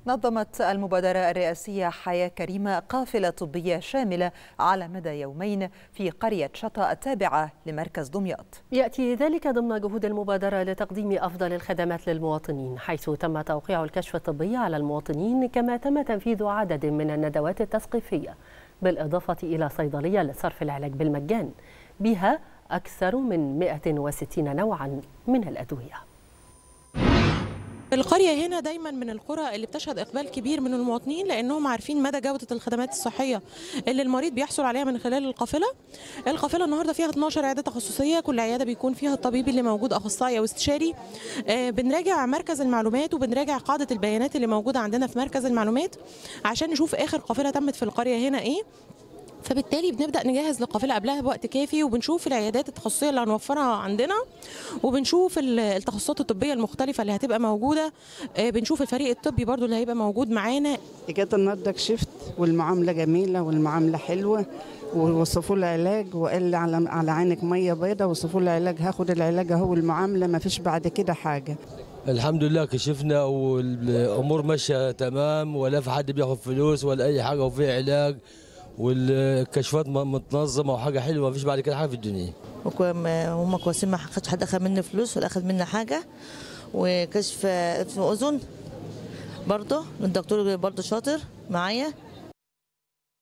نظمت المبادرة الرئاسية حياة كريمة قافلة طبية شاملة على مدى يومين في قرية شطا التابعة لمركز دمياط يأتي ذلك ضمن جهود المبادرة لتقديم أفضل الخدمات للمواطنين حيث تم توقيع الكشف الطبي على المواطنين كما تم تنفيذ عدد من الندوات التثقيفية بالإضافة إلى صيدلية لصرف العلاج بالمجان بها أكثر من 160 نوعا من الأدوية القرية هنا دايما من القرى اللي بتشهد إقبال كبير من المواطنين لأنهم عارفين مدى جودة الخدمات الصحية اللي المريض بيحصل عليها من خلال القافلة القافلة النهاردة فيها 12 عيادة تخصصية كل عيادة بيكون فيها الطبيب اللي موجود أخصائي أو استشاري آه بنراجع مركز المعلومات وبنراجع قاعدة البيانات اللي موجودة عندنا في مركز المعلومات عشان نشوف آخر قافلة تمت في القرية هنا إيه فبالتالي بنبدا نجهز للقافله قبلها بوقت كافي وبنشوف العيادات التخصصيه اللي هنوفرها عندنا وبنشوف التخصصات الطبيه المختلفه اللي هتبقى موجوده بنشوف الفريق الطبي برضو اللي هيبقى موجود معانا جت النهارده كشفت والمعامله جميله والمعامله حلوه ووصفوا لي علاج وقال لي على على عينك ميه بيضه وصفوا لي علاج هاخد العلاج اهو المعامله ما فيش بعد كده حاجه الحمد لله كشفنا والامور ماشيه تمام ولا في حد بياخد فلوس ولا اي حاجه وفي علاج والكشفات متنظمه وحاجه حلوه مفيش بعد كده حاجه في الدنيا هم كويسين ما خدش حد اخذ مني فلوس ولا اخذ مني حاجه وكشف في اذن برضه الدكتور برضه شاطر معايا